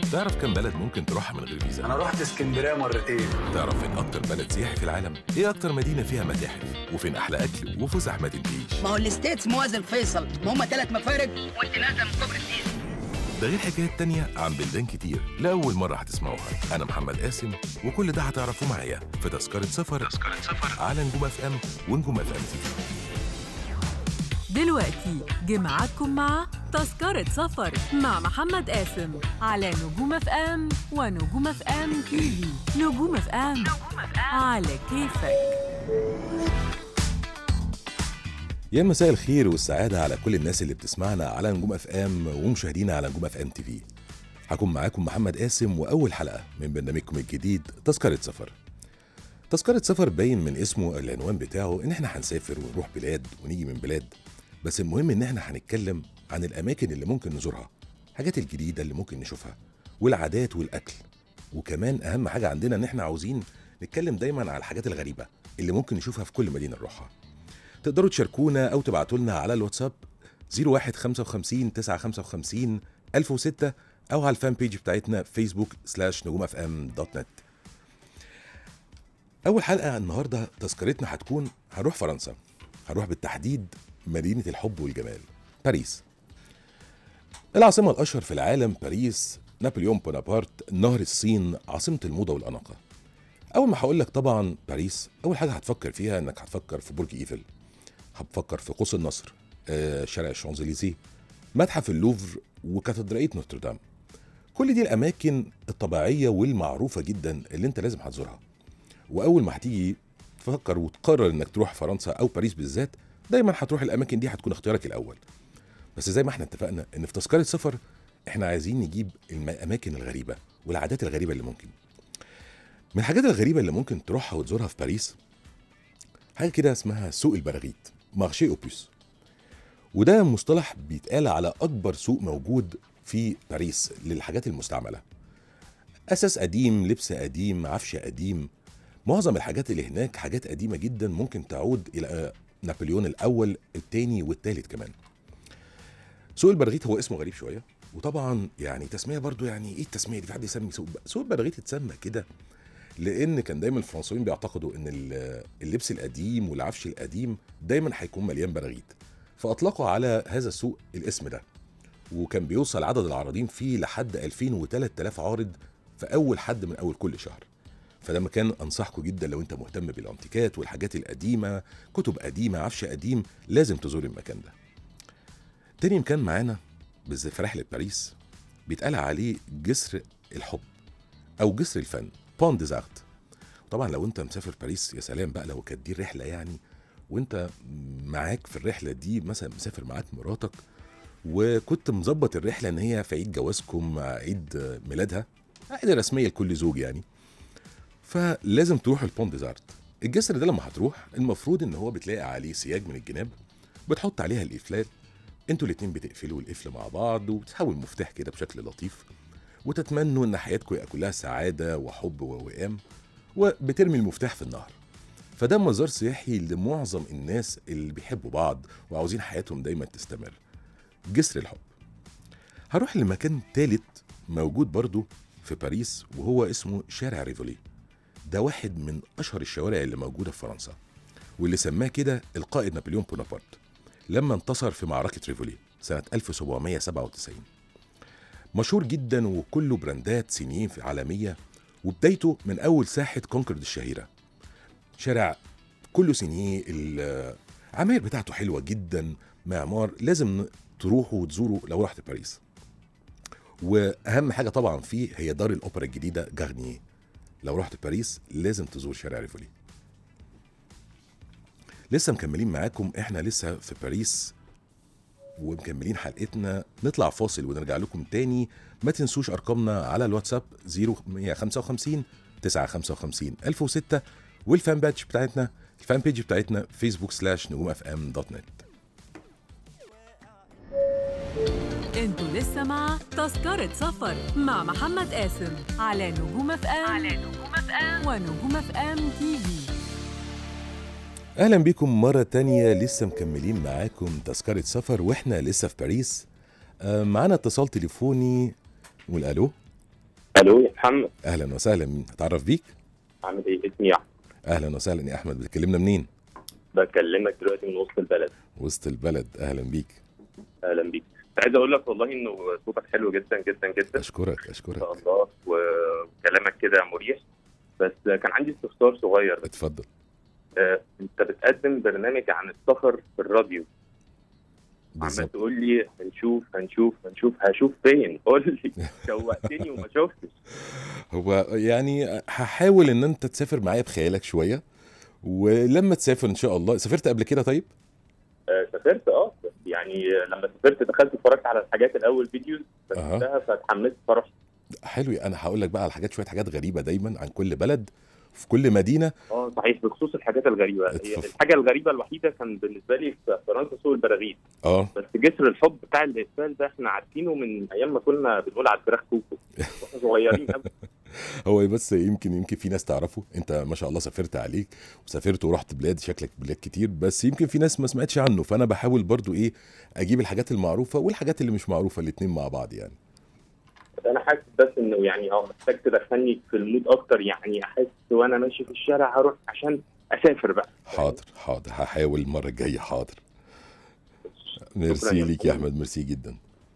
تعرف كم بلد ممكن تروحها من غير فيزا انا رحت اسكندريه مرتين تعرف فين اكتر بلد سياحي في العالم ايه اكتر مدينه فيها متاحف وفين احلى اكل وفسح ما تنتهيش ما هو الستيتس موازن فيصل ما هم ثلاث مفارق وانت نازله من كوبري ستيتس ده غير حكايات تانية عن بلدان كتير لأول مرة هتسمعوها أنا محمد قاسم وكل ده هتعرفوه معايا في تذكرة سفر تذكرة سفر على نجوم اف ام ونجوم اف ام تي في دلوقتي جمعتكم مع تذكرة سفر مع محمد قاسم على نجوم اف ام ونجوم اف ام تي في نجوم اف ام على كيفك يا مساء الخير والسعادة على كل الناس اللي بتسمعنا على نجوم اف ام ومشاهدينا على نجوم اف ام تي في هكون معاكم محمد قاسم وأول حلقة من برنامجكم الجديد تذكرة سفر تذكرة سفر باين من اسمه العنوان بتاعه إن إحنا هنسافر ونروح بلاد ونيجي من بلاد بس المهم إن إحنا هنتكلم عن الأماكن اللي ممكن نزورها الحاجات الجديدة اللي ممكن نشوفها والعادات والأكل وكمان أهم حاجة عندنا إن إحنا عاوزين نتكلم دايما على الحاجات الغريبة اللي ممكن نشوفها في كل مدينة نروحها تقدروا تشاركونا او تبعتوا لنا على الواتساب 0155 955 1006 او على الفان بيج بتاعتنا فيسبوك سلاش نجوم اف ام دوت نت اول حلقه النهارده تذكرتنا هتكون هنروح فرنسا هنروح بالتحديد مدينه الحب والجمال باريس العاصمه الاشهر في العالم باريس نابليون بونابرت نهر الصين عاصمه الموضه والاناقه اول ما هقول لك طبعا باريس اول حاجه هتفكر فيها انك هتفكر في برج ايفل هتفكر في قوس النصر آه، شارع الشانزليزيه متحف اللوفر وكاتدرائيه نوتردام كل دي الاماكن الطبيعيه والمعروفه جدا اللي انت لازم هتزورها واول ما هتيجي تفكر وتقرر انك تروح فرنسا او باريس بالذات دايما هتروح الاماكن دي هتكون اختيارك الاول بس زي ما احنا اتفقنا ان في تذكره سفر احنا عايزين نجيب الاماكن الغريبه والعادات الغريبه اللي ممكن من الحاجات الغريبه اللي ممكن تروحها وتزورها في باريس حاجه كده اسمها سوق البراغيث مارشي اوبوس وده مصطلح بيتقال على اكبر سوق موجود في باريس للحاجات المستعمله اساس قديم لبس قديم عفش قديم معظم الحاجات اللي هناك حاجات قديمه جدا ممكن تعود الى نابليون الاول الثاني والثالث كمان سوق البراغيث هو اسمه غريب شويه وطبعا يعني تسميه برضو يعني ايه التسميه دي في حد يسمي سوق سوق البراغيث اتسمى كده لان كان دايما الفرنسيين بيعتقدوا ان ال- اللبس القديم والعفش القديم دايما هيكون مليان براغيث فاطلقوا على هذا السوق الاسم ده وكان بيوصل عدد العارضين فيه لحد 2000 و 3000 عارض في اول حد من اول كل شهر فده مكان انصحكم جدا لو انت مهتم بالانتيكات والحاجات القديمه كتب قديمه عفش قديم لازم تزور المكان ده تاني مكان معانا بالذات في رحله باريس بيتقال عليه جسر الحب او جسر الفن بون ديزارت طبعا لو انت مسافر باريس يا سلام بقى لو كانت دي الرحله يعني وانت معاك في الرحله دي مثلا مسافر معاك مراتك وكنت مظبط الرحله ان هي في عيد جوازكم مع عيد ميلادها عيد رسميه لكل زوج يعني فلازم تروح البون ديزارت الجسر ده لما هتروح المفروض ان هو بتلاقي عليه سياج من الجناب بتحط عليها القفلات انتوا الاتنين بتقفلوا القفل مع بعض وبتسحبوا المفتاح كده بشكل لطيف وتتمنوا ان حياتكم يبقى كلها سعاده وحب ووئام وبترمي المفتاح في النهر فده مزار سياحي لمعظم الناس اللي بيحبوا بعض وعاوزين حياتهم دايما تستمر جسر الحب هروح لمكان تالت موجود برضو في باريس وهو اسمه شارع ريفولي ده واحد من اشهر الشوارع اللي موجوده في فرنسا واللي سماه كده القائد نابليون بونابرت لما انتصر في معركه ريفولي سنه 1797 مشهور جدا وكله براندات صينيين في عالميه وبدايته من اول ساحه كونكورد الشهيره شارع كله صيني العماير بتاعته حلوه جدا معمار لازم تروحوا وتزوروا لو رحت باريس واهم حاجه طبعا فيه هي دار الاوبرا الجديده جارنيه لو رحت باريس لازم تزور شارع ريفولي لسه مكملين معاكم احنا لسه في باريس ومكملين حلقتنا نطلع فاصل ونرجع لكم تاني ما تنسوش ارقامنا على الواتساب 0155 955 1006 والفان باتش بتاعتنا الفان بيج بتاعتنا فيسبوك سلاش نجوم اف ام دوت نت انتوا لسه مع تذكرة سفر مع محمد قاسم على نجوم اف ام على نجوم اف ام ونجوم اف ام تي في اهلا بيكم مره تانية لسه مكملين معاكم تذكره سفر واحنا لسه في باريس آه، معانا اتصال تليفوني نقول الو الو يا محمد اهلا وسهلا اتعرف بيك عامل ايه اسمي احمد اهلا وسهلا يا احمد بتكلمنا منين بكلمك دلوقتي من وسط البلد وسط البلد اهلا بيك اهلا بيك كنت عايز اقول لك والله انه صوتك حلو جدا جدا جدا اشكرك ما اشكرك شاء الله وكلامك كده مريح بس كان عندي استفسار صغير بس اتفضل آه، انت بتقدم برنامج عن السفر في الراديو عمال بالظبط تقول لي هنشوف هنشوف هنشوف هشوف فين قول لي شوقتني وما شفتش هو يعني هحاول ان انت تسافر معايا بخيالك شويه ولما تسافر ان شاء الله سافرت قبل كده طيب آه، سافرت اه بس يعني لما سافرت دخلت اتفرجت على الحاجات الاول فيديوز أها. فشفتها فاتحمست فرحت حلو انا هقول لك بقى على حاجات شويه حاجات غريبه دايما عن كل بلد في كل مدينه اه صحيح بخصوص الحاجات الغريبه هي اتفضل. الحاجه الغريبه الوحيده كان بالنسبه لي في فرنسا سوق البراغيث اه بس جسر الحب بتاع الاقبال ده احنا عارفينه من ايام ما كنا بنقول على الفراخ كوكو واحنا صغيرين قوي هو بس يمكن يمكن في ناس تعرفه انت ما شاء الله سافرت عليك وسافرت ورحت بلاد شكلك بلاد كتير بس يمكن في ناس ما سمعتش عنه فانا بحاول برضو ايه اجيب الحاجات المعروفه والحاجات اللي مش معروفه الاتنين مع بعض يعني انا حاسس بس انه يعني اه محتاج تدخلني في المود اكتر يعني احس وانا ماشي في الشارع هروح عشان اسافر بقى حاضر حاضر هحاول المره الجايه حاضر ميرسي يا ليك يا محمد. احمد ميرسي جدا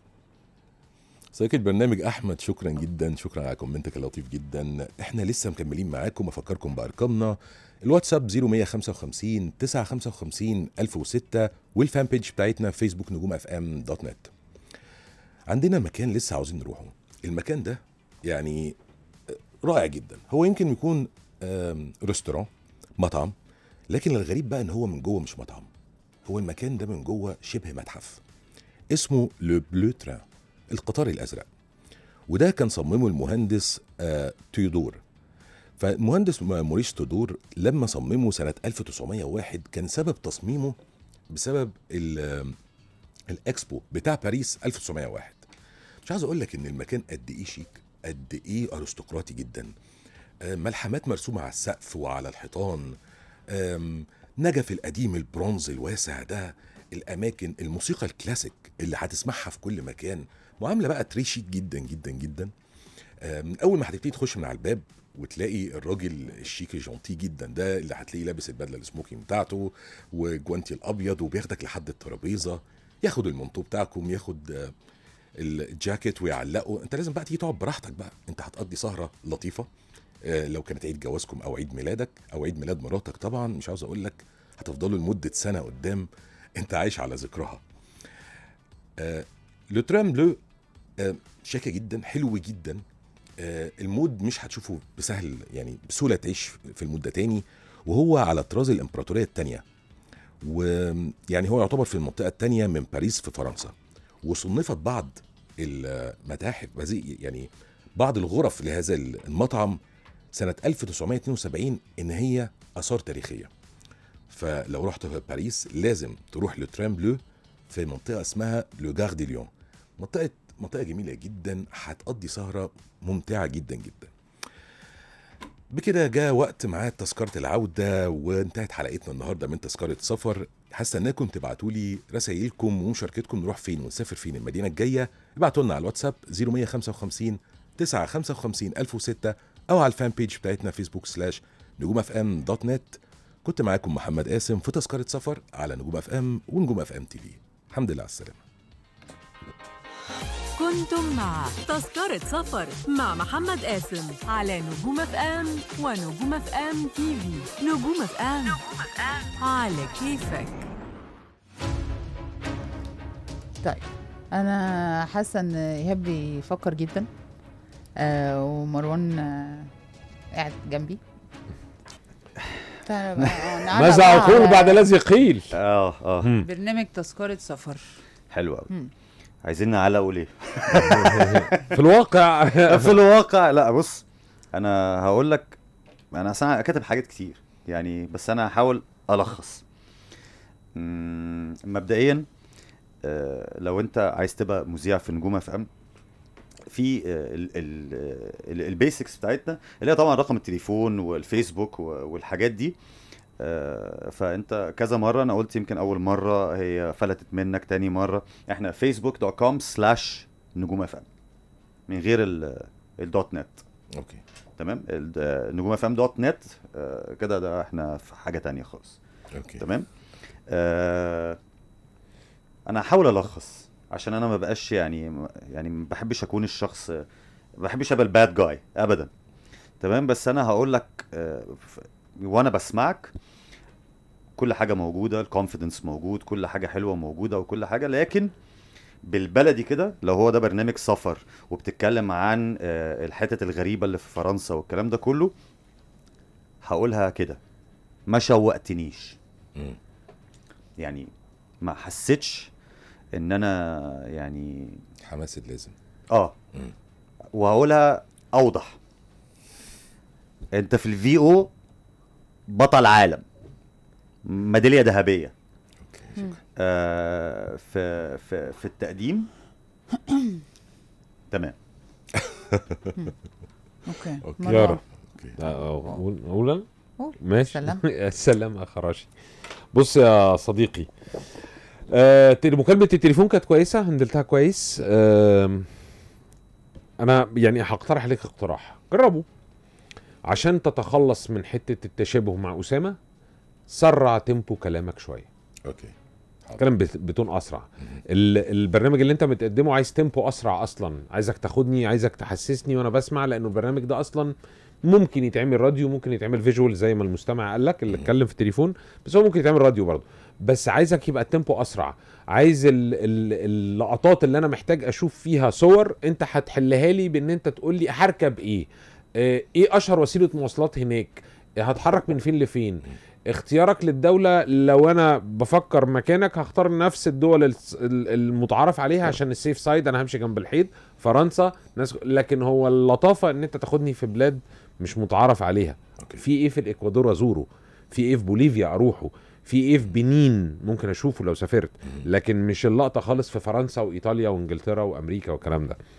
صديقي البرنامج احمد شكرا جدا شكرا على كومنتك اللطيف جدا احنا لسه مكملين معاكم افكركم بارقامنا الواتساب 0155 955 1006 والفان بيج بتاعتنا فيسبوك نجوم اف ام دوت نت عندنا مكان لسه عاوزين نروحه المكان ده يعني رائع جدا هو يمكن يكون آم، ريستوران مطعم لكن الغريب بقى ان هو من جوه مش مطعم هو المكان ده من جوه شبه متحف اسمه لو بلو تران القطار الازرق وده كان صممه المهندس آه تيودور فالمهندس موريس تودور لما صممه سنة 1901 كان سبب تصميمه بسبب ال- الاكسبو بتاع باريس 1901 مش عايز اقول لك ان المكان قد ايه شيك قد ايه ارستقراطي جدا آه، ملحمات مرسومه على السقف وعلى الحيطان آم، نجف القديم البرونز الواسع ده الاماكن الموسيقى الكلاسيك اللي هتسمعها في كل مكان معامله بقى تري شيك جدا جدا جدا آم، اول ما هتبتدي تخش من على الباب وتلاقي الراجل الشيك الجونتي جدا ده اللي هتلاقيه لابس البدله السموكينج بتاعته وجوانتي الابيض وبياخدك لحد الترابيزه ياخد المنطو بتاعكم ياخد آه، الجاكيت ويعلقه انت لازم بقى تيجي تقعد براحتك بقى انت هتقضي سهره لطيفه آه، لو كانت عيد جوازكم او عيد ميلادك او عيد ميلاد مراتك طبعا مش عاوز اقول لك هتفضلوا لمده سنه قدام انت عايش على ذكرها آه، لو ترام بلو آه، شيكه جدا حلو جدا آه، المود مش هتشوفه بسهل يعني بسهوله تعيش في المود ده تاني وهو على طراز الامبراطوريه الثانيه ويعني هو يعتبر في المنطقه الثانيه من باريس في فرنسا وصنفت بعض المتاحف هذه يعني بعض الغرف لهذا المطعم سنة 1972 إن هي آثار تاريخية فلو رحت في باريس لازم تروح لترام بلو في منطقة اسمها لو جار دي ليون منطقة منطقة جميلة جدا هتقضي سهرة ممتعة جدا جدا بكده جاء وقت ميعاد تذكرة العودة وانتهت حلقتنا النهاردة من تذكرة سفر هستناكم تبعتوا لي رسائلكم ومشاركتكم نروح فين ونسافر فين المدينة الجاية ابعتوا لنا على الواتساب 0155 955 1006 أو على الفان بيج بتاعتنا فيسبوك سلاش نجوم اف ام دوت نت كنت معاكم محمد قاسم في تذكرة سفر على نجوم اف ام ونجوم اف ام تي في الحمد لله على السلامة كنتم مع تذكرة سفر مع محمد قاسم على نجوم اف ام ونجوم اف ام تي في نجوم اف ام على كيفك طيب انا حاسه ان ايهاب بيفكر جدا آه ومروان آه قاعد جنبي تعالى بقى، آه، نعلق ماذا بقى اقول على بعد الذي قيل اه اه برنامج تذكرة سفر حلو قوي مم. عايزين نعلقوا ليه في الواقع في الواقع لا بص انا هقول لك انا اصلا كاتب حاجات كتير يعني بس انا هحاول الخص مم، مبدئيا آه، لو انت عايز تبقى مذيع في نجوم اف ام في البيسكس بتاعتنا اللي هي طبعا رقم التليفون والفيسبوك و- والحاجات دي آه، فانت كذا مره انا قلت يمكن اول مره هي فلتت منك تاني مره احنا فيسبوك دوت كوم سلاش نجوم اف ام من غير ال الدوت نت اوكي تمام ال- آه، نجوم اف ام دوت نت آه، كده ده احنا في حاجه تانية خالص اوكي تمام آه انا هحاول الخص عشان انا ما بقاش يعني يعني ما بحبش اكون الشخص ما بحبش ابقى الباد جاي ابدا تمام بس انا هقول لك آه ف- وانا بسمعك كل حاجه موجوده الكونفيدنس موجود كل حاجه حلوه موجوده وكل حاجه لكن بالبلدي كده لو هو ده برنامج سفر وبتتكلم عن آه، الحتت الغريبه اللي في فرنسا والكلام ده كله هقولها كده ما شوقتنيش مم. يعني ما حسيتش ان انا يعني حماس اللازم اه مم. وهقولها اوضح انت في الفي او بطل عالم ميداليه ذهبيه اوكي شكرا آه في في في التقديم تمام اوكي أوكي. مروان. يارا اوكي اقول اقول انا قول. ماشي سلام. يا سلام يا خراشي بص يا صديقي آه تل- مكالمة التليفون كانت كويسة هندلتها كويس آه أنا يعني هقترح عليك اقتراح جربه عشان تتخلص من حتة التشابه مع أسامة سرع تيمبو كلامك شوية اوكي كلام بت- بتون اسرع ال- البرنامج اللي انت بتقدمه عايز تيمبو اسرع اصلا عايزك تاخدني عايزك تحسسني وانا بسمع لانه البرنامج ده اصلا ممكن يتعمل راديو ممكن يتعمل فيجوال زي ما المستمع قال لك اللي اتكلم في التليفون بس هو ممكن يتعمل راديو برضه بس عايزك يبقى التيمبو اسرع عايز ال- ال- اللقطات اللي انا محتاج اشوف فيها صور انت هتحلها لي بان انت تقول لي هركب ايه آه، ايه اشهر وسيله مواصلات هناك هتحرك من فين لفين اختيارك للدولة لو انا بفكر مكانك هختار نفس الدول الس- ال- المتعارف عليها عشان السيف سايد انا همشي جنب الحيط فرنسا ناس لكن هو اللطافة ان انت تاخدني في بلاد مش متعارف عليها اوكي في ايه في الاكوادور ازوره في ايه في بوليفيا اروحه في ايه في بنين ممكن اشوفه لو سافرت لكن مش اللقطة خالص في فرنسا وايطاليا وانجلترا وامريكا والكلام ده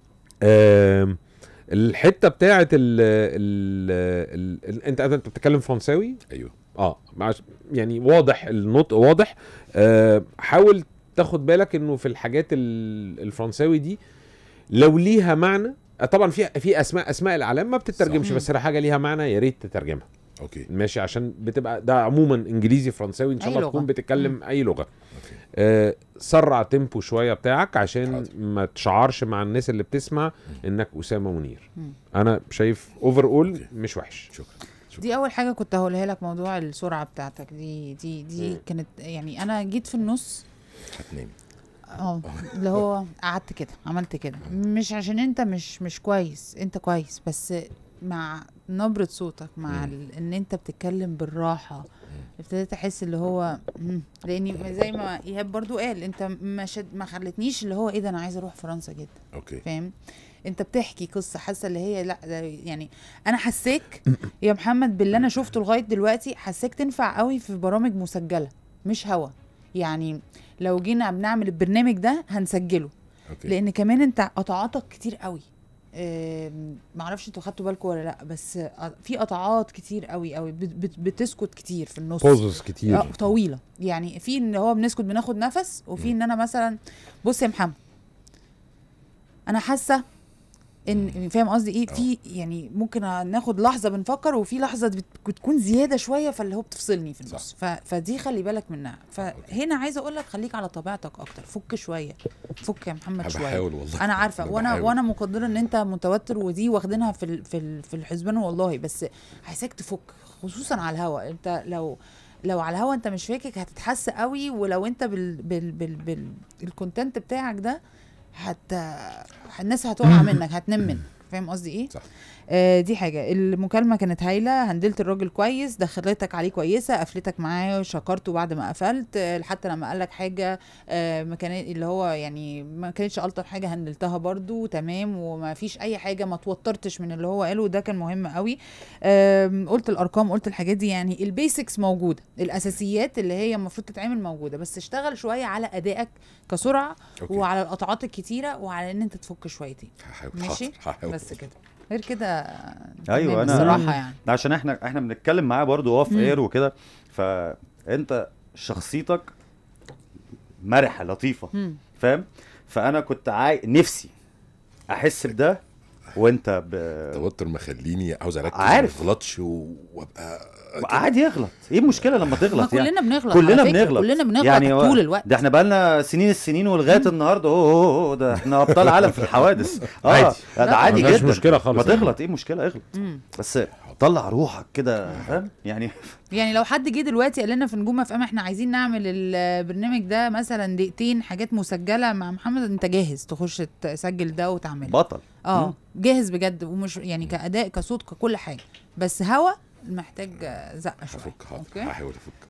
آم، الحته بتاعت ال ال ال ال انت انت بتتكلم فرنساوي ايوه اه معش- يعني واضح النطق واضح آه حاول تاخد بالك انه في الحاجات ال- الفرنساوي دي لو ليها معنى آه، طبعا في في اسماء اسماء الاعلام ما بتترجمش صح. بس لو حاجه ليها معنى يا ريت تترجمها اوكي ماشي عشان بتبقى ده عموما انجليزي فرنساوي ان شاء أي الله لغة. تكون بتتكلم اي لغه اوكي آه سرع تيمبو شويه بتاعك عشان حاضر. ما تشعرش مع الناس اللي بتسمع انك اسامه منير مم. انا شايف اوفر اول أوكي. مش وحش شكرا شكرا دي اول حاجه كنت هقولها لك موضوع السرعه بتاعتك دي دي دي مم. كانت يعني انا جيت في النص هتنامي اه اللي هو قعدت كده عملت كده مش عشان انت مش مش كويس انت كويس بس مع نبرة صوتك مع مم. ال- ان انت بتتكلم بالراحة ابتديت احس اللي هو مم. لاني زي ما ايهاب برضو قال انت ما شد ما خلتنيش اللي هو ايه ده انا عايزه اروح فرنسا جدا اوكي فاهم انت بتحكي قصه حاسه اللي هي لا ده يعني انا حسيك يا محمد باللي انا شفته لغايه دلوقتي حسيك تنفع قوي في برامج مسجله مش هوا يعني لو جينا بنعمل البرنامج ده هنسجله اوكي لان كمان انت قطعاتك كتير قوي آم، معرفش انتوا خدتوا بالكم ولا لا بس آه، في قطعات كتير قوي قوي بت- بت- بتسكت كتير في النص بوزز كتير آه، طويله يعني في ان هو بنسكت بناخد نفس وفي ان انا مثلا بص يا محمد انا حاسه ان فاهم قصدي ايه في يعني ممكن ناخد لحظه بنفكر وفي لحظه بت- بتكون زياده شويه فاللي هو بتفصلني في النص ف... فدي خلي بالك منها فهنا عايزه اقول لك خليك على طبيعتك اكتر فك شويه فك يا محمد شويه بحاول والله انا عارفه أنا وانا بحاول. وانا مقدره ان انت متوتر ودي واخدينها في ال- في ال- في الحسبان والله بس عايزاك تفك خصوصا على الهوا انت لو لو على الهوا انت مش فاكك هتتحس قوي ولو انت بال بال بال بال الكونتنت بتاعك ده هت الناس هتقع منك هتنام منك فاهم قصدي ايه صح آه دي حاجه المكالمه كانت هايله هندلت الراجل كويس دخلتك عليه كويسه قفلتك معاه شكرته بعد ما قفلت آه حتى لما قال لك حاجه آه ما كان اللي هو يعني ما كانتش الطف حاجه هندلتها برضو تمام وما فيش اي حاجه ما توترتش من اللي هو قاله ده كان مهم قوي آم، قلت الارقام قلت الحاجات دي يعني البيسكس موجوده الاساسيات اللي هي المفروض تتعمل موجوده بس اشتغل شويه على ادائك كسرعه أوكي. وعلى القطعات الكتيره وعلى ان انت تفك شويتين هحاول ماشي حاضر، هحاول بس كده غير كده أيوة، تمام أنا- الصراحه يعني عشان احنا احنا بنتكلم معاه برضو اوف مم. اير وكده فانت شخصيتك مرحه لطيفه مم. فاهم فانا كنت عاي... نفسي احس بده وانت ب... التوتر مخليني عاوز اركز عارف. ما اغلطش و- وابقى عادي يغلط ايه المشكله لما ما تغلط يعني كلنا بنغلط كلنا على فكرة، بنغلط كلنا بنغلط يعني هو- طول الوقت ده احنا بقالنا سنين السنين ولغايه النهارده اوه اوه أوه، ده احنا ابطال عالم في الحوادث اه عادي. ده لا، عادي ما فيهاش جدا مشكلة خالص ما يعني. تغلط ايه المشكله اغلط مم. بس طلع روحك كده فاهم يعني يعني لو حد جه دلوقتي قال لنا في نجوم اف ام احنا عايزين نعمل البرنامج ده مثلا دقيقتين حاجات مسجله مع محمد انت جاهز تخش تسجل ده وتعمله بطل اه جاهز بجد ومش يعني كاداء كصوت ككل حاجه بس هوا محتاج زقه شويه هفك حاضر اوكي هحاول افك